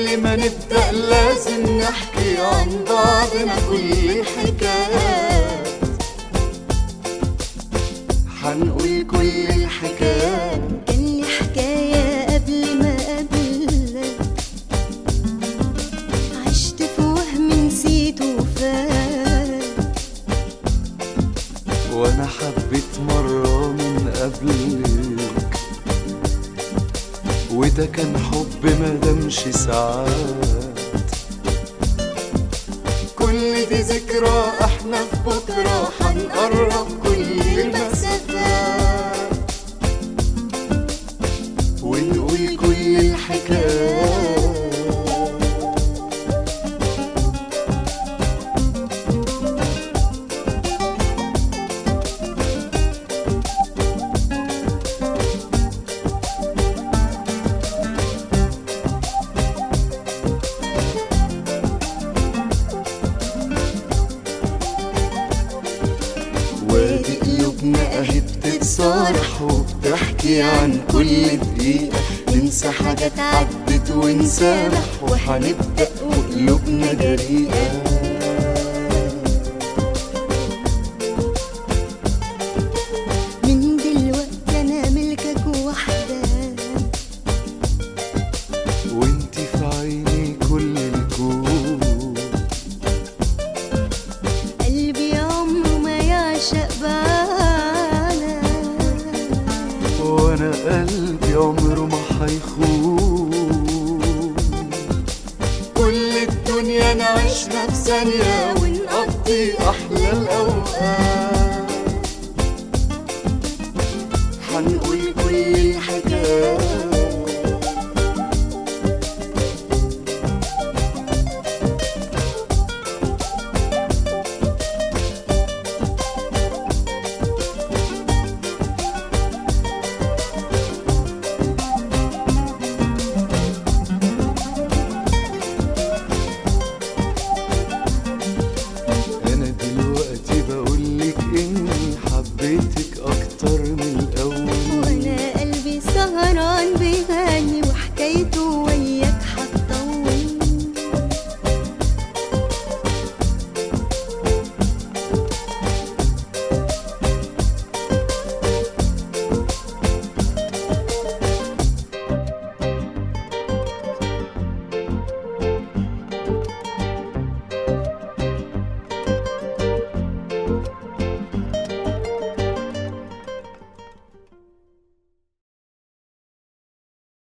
قبل ما نبدأ لازم نحكي عن بعضنا كل الحكايات حنقول كل الحكايات كان لي حكاية قبل ما أقابلك عشت في وهم نسيت وفات وانا حبيت مرة من قبلك وده كان حب ما دامش ساعات كل دي ذكرى احنا في بكرة هنقرب كل المسافات ونقول كل الحكايات وادي قلوبنا اهي بتتصارح وبتحكي عن كل دقيقة ننسى حاجات عدت ونسامح وحنبدأ وقلوبنا جريئة من دلوقتي أنا ملكك وحدة وانتي في عيني كل الكون قلبي عمره ما يعشق بعنا وانا قلبي عمره ما هيخون كل الدنيا نعيشنا في ثانية ونقضي أحلى الأوقات هنقول كل الحكايات